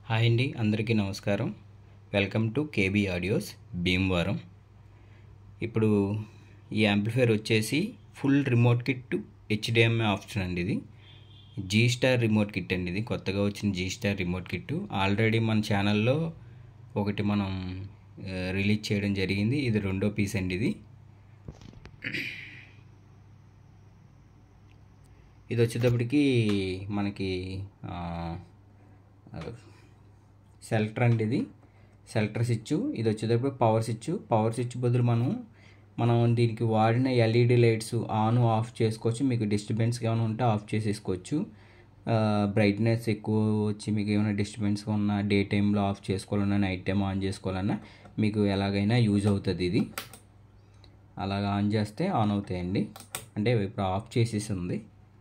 hi అండి అందరికీ నమస్కారం welcome to KB audios Bhimavaram ఇప్పుడు ఈ యాంప్లిఫైర్ వచ్చేసి full remote kit HDMI option అండి ఇది జీ స్టార్ రిమోట్ కిట్ అండి ఇది కొత్తగా వచ్చిన G star remote kit already మన ఛానల్లో ఒకటి మనం ఆ, రిలీజ్ చేయడం జరిగింది ఇది రెండో పీస్ అండి ఇది ఇది వచ్చేటప్పటికి మనకి ఆ, సెల్టర్ అండి ఇది సెల్టర్ స్విచ్ ఇది వచ్చేటప్పుడు పవర్ స్విచ్ పవర్ స్విచ్ బదులు మనం మనం దీనికి వాడిన ఎల్ఈడి లైట్స్ ఆన్ ఆఫ్ చేసుకోవచ్చు మీకు డిస్టర్బెన్స్ ఏమైనా ఉంటే ఆఫ్ చేసేసుకోవచ్చు బ్రైట్నెస్ ఎక్కువ వచ్చి మీకు ఏమైనా డిస్టర్బెన్స్గా ఉన్న డే టైంలో ఆఫ్ చేసుకోవాలన్నా నైట్ టైం ఆన్ చేసుకోవాలన్నా మీకు ఎలాగైనా యూజ్ అవుతుంది ఇది అలాగ ఆన్ చేస్తే ఆన్ అవుతాయండి అంటే ఇప్పుడు ఆఫ్ చేసేసి ఉంది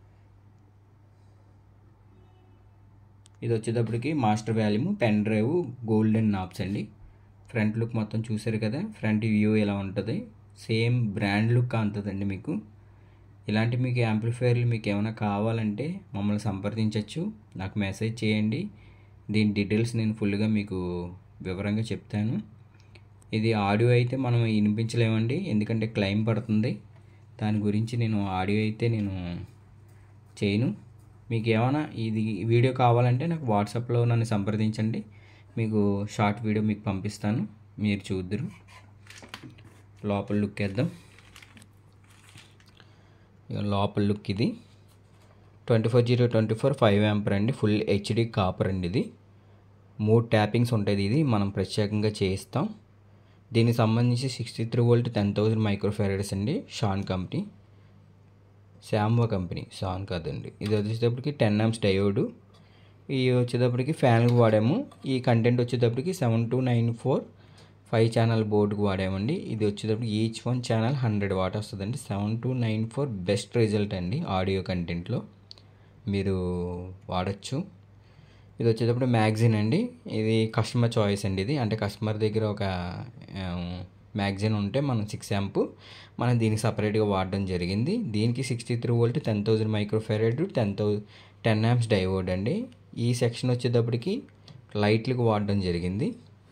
ఇది వచ్చేటప్పటికి master volume pen drive golden knobs అండి ఫ్రంట్ లుక్ మొత్తం చూసారు కదా ఫ్రంట్ వ్యూ ఎలా ఉంటుంది సేమ్ బ్రాండ్ లుక్ అంతదండి మీకు ఇలాంటి మీకు యాంప్లిఫైర్లు మీకు ఏమైనా కావాలంటే మమ్మల్ని సంప్రదించవచ్చు నాకు మెసేజ్ చేయండి దీని డీటెయిల్స్ నేను ఫుల్గా మీకు వివరంగా చెప్తాను ఇది ఆడియో అయితే మనం వినిపించలేమండి ఎందుకంటే క్లైమ్ పడుతుంది దాని గురించి నేను ఆడియో అయితే నేను చేయను మీకు ఏమైనా ఇది వీడియో కావాలంటే నాకు వాట్సాప్లో నన్ను సంప్రదించండి మీకు షార్ట్ వీడియో మీకు పంపిస్తాను మీరు చూద్దరు లోపల లుక్ వేద్దాం ఇక లోపల లుక్ ఇది twenty four zero twenty four five ampere అండి ఫుల్ హెచ్డి కాపర్ అండి ఇది మూడు ట్యాపింగ్స్ ఉంటుంది ఇది మనం ప్రత్యేకంగా చేయిస్తాం దీనికి సంబంధించి sixty three volt ten thousand microfarads అండి షాన్ కంపెనీ శాంవా కంపెనీ షాన్ కాదండి ఇది వచ్చేటప్పటికి టెన్ ఆమ్స్ డయోడు ఈ వచ్చేటప్పటికి ఫ్యాన్కి వాడాము ఈ కంటెంట్ వచ్చేటప్పటికి seven two nine four five channel బోర్డుకి వాడామండి ఇది వచ్చేటప్పటికి each one channel hundred watt వస్తుందండి seven two nine four best result అండి ఆడియో కంటెంట్లో మీరు వాడచ్చు ఇది వచ్చేటప్పుడు మ్యాగజైన్ అండి ఇది కస్టమర్ చాయిస్ అండి ఇది అంటే కస్టమర్ దగ్గర ఒక మ్యాగజైన్ ఉంటే మనం సిక్స్ యాంపు మనం దీనికి సపరేట్గా వాడడం జరిగింది దీనికి sixty three volt ten thousand microfarad ten thou ten amps diode అండి ఈ సెక్షన్ వచ్చేటప్పటికి లైట్లకు వాడడం జరిగింది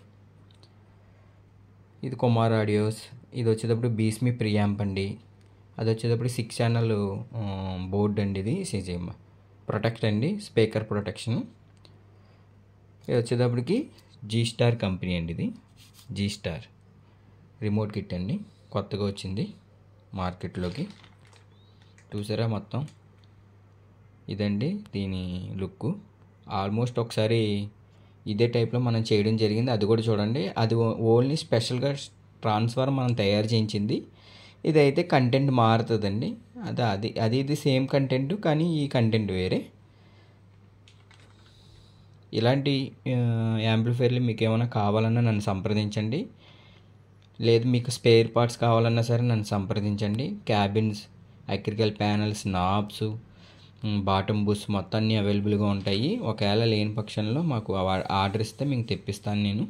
ఇది కుమార్ ఆడియోస్ ఇది వచ్చేటప్పుడు బీస్మీ ప్రియాంప్ అండి అది వచ్చేటప్పుడు సిక్స్ ఛానల్ బోర్డ్ అండి ఇది సిజిఎం ప్రొటెక్ట్ అండి స్పీకర్ ప్రొటెక్షన్ ఇది వచ్చేటప్పటికి జీ స్టార్ కంపెనీ అండి ఇది జీ స్టార్ రిమోట్ కిట్ అండి కొత్తగా వచ్చింది మార్కెట్లోకి చూసారా మొత్తం ఇదండి దీని లుక్ ఆల్మోస్ట్ ఒకసారి ఇదే టైప్లో మనం చేయడం జరిగింది అది కూడా చూడండి అది ఓన్లీ స్పెషల్గా ట్రాన్స్ఫర్ మనం తయారు చేయించింది ఇదైతే కంటెంట్ మారుతుందండి అది అది అది ఇది సేమ్ కంటెంట్ కానీ ఈ కంటెంట్ వేరే ఇలాంటి యాంప్లిఫైర్లు మీకు ఏమైనా కావాలన్నా నన్ను సంప్రదించండి లేదు మీకు స్పేర్ పార్ట్స్ కావాలన్నా సరే నన్ను సంప్రదించండి cabins electrical panels knobs bottom bus మొత్తం అన్నీ అవైలబుల్గా ఉంటాయి ఒకవేళ లేని పక్షంలో మాకు ఆ- ఆర్డర్ ఇస్తే మీకు తెప్పిస్తాను నేను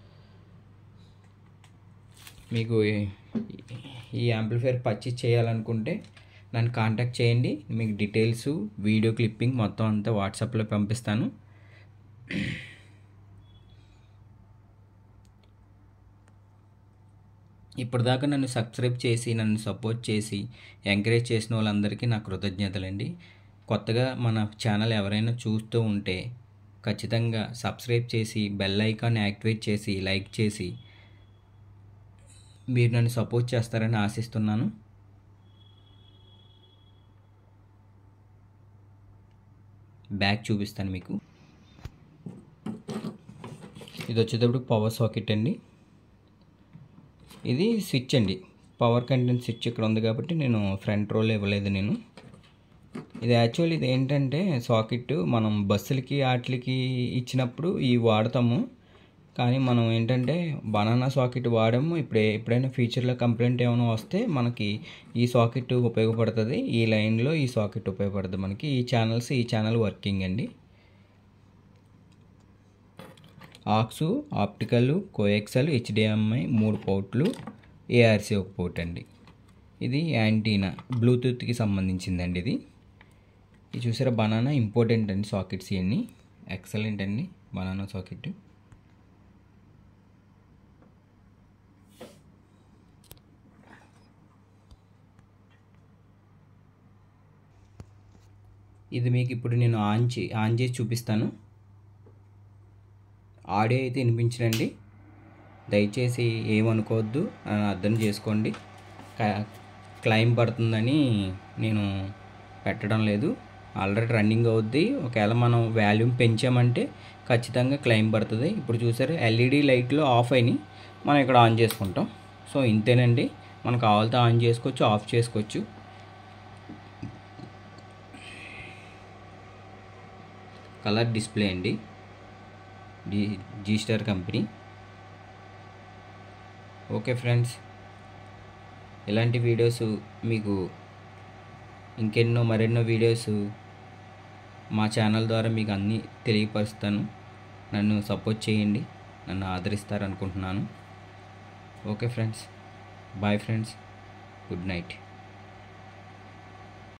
మీకు ఈ- ఈ యాంప్లిఫైర్ పర్చేస్ చేయాలనుకుంటే నన్ను కాంటాక్ట్ చేయండి మీకు డీటెయిల్స్ వీడియో క్లిప్పింగ్ మొత్తం అంతా వాట్సాప్లో పంపిస్తాను ఇప్పటిదాకా నన్ను సబ్స్క్రైబ్ చేసి నన్ను సపోర్ట్ చేసి ఎంకరేజ్ చేసిన వాళ్ళందరికీ నా కృతజ్ఞతలండి కొత్తగా మన ఛానల్ ఎవరైనా చూస్తూ ఉంటే ఖచ్చితంగా సబ్స్క్రైబ్ చేసి బెల్ ఐకాన్ యాక్టివేట్ చేసి లైక్ చేసి మీరు నన్ను సపోర్ట్ చేస్తారని ఆశిస్తున్నాను బ్యాక్ చూపిస్తాను మీకు ఇది వచ్చేటప్పుడు పవర్ సాకెట్ అండి ఇది స్విచ్ అండి పవర్ కంటెంట్ స్విచ్ ఇక్కడ ఉంది కాబట్టి నేను ఫ్రంట్ రోల్ ఇవ్వలేదు నేను ఇది యాక్చువల్ ఇది ఏంటంటే సాకెట్ మనం బస్సులకి వాటికి ఇచ్చినప్పుడు ఇవి వాడతాము కానీ మనం ఏంటంటే బనానా సాకెట్ వాడాము ఇప్పుడు ఎప్పుడైనా ఫ్యూచర్లో కంప్లైంట్ ఏమైనా వస్తే మనకి ఈ సాకెట్ ఉపయోగపడుతుంది ఈ లైన్లో ఈ సాకెట్ ఉపయోగపడుతుంది మనకి ఈ ఛానల్స్ ఈ ఛానల్ వర్కింగ్ అండి ఆక్సు ఆప్టికల్ కోఎక్సల్ హెచ్డిఎంఐ మూడు పోర్ట్లు ఏఆర్సి ఒక పోర్ట్ అండి ఇది యాంటీనా బ్లూటూత్కి సంబంధించిందండి ఇది ఇది చూసారా బనానా ఇంపార్టెంట్ అండి సాకెట్స్ ఇవన్నీ ఎక్సలెంట్ అండి బనానా సాకెట్ ఇది మీకు ఇప్పుడు నేను ఆన్ చే ఆన్ చేసి చూపిస్తాను ఆడియో అయితే వినిపించడండి దయచేసి ఏమనుకోవద్దు అని అర్థం చేసుకోండి క్లైమ్ పడుతుందని నేను పెట్టడం లేదు ఆల్రెడీ రన్నింగ్ అవుద్ది ఒకవేళ మనం వాల్యూమ్ పెంచామంటే ఖచ్చితంగా క్లైమ్ పడుతుంది ఇప్పుడు చూసారు ఎల్ఈడి లైట్లు ఆఫ్ అయినాయి మనం ఇక్కడ ఆన్ చేసుకుంటాం సో ఇంతేనండి మనకు కావాలితే ఆన్ చేసుకోవచ్చు ఆఫ్ చేసుకోవచ్చు కలర్ డిస్ప్లే అండి G G star company okay friends ఇలాంటి వీడియోస్ మీకు ఇంకెన్నో మరెన్నో వీడియోస్ మా ఛానల్ ద్వారా మీకు అన్నీ తెలియపరుస్తాను నన్ను సపోర్ట్ చేయండి నన్ను ఆదరిస్తారనుకుంటున్నాను okay friends bye friends good night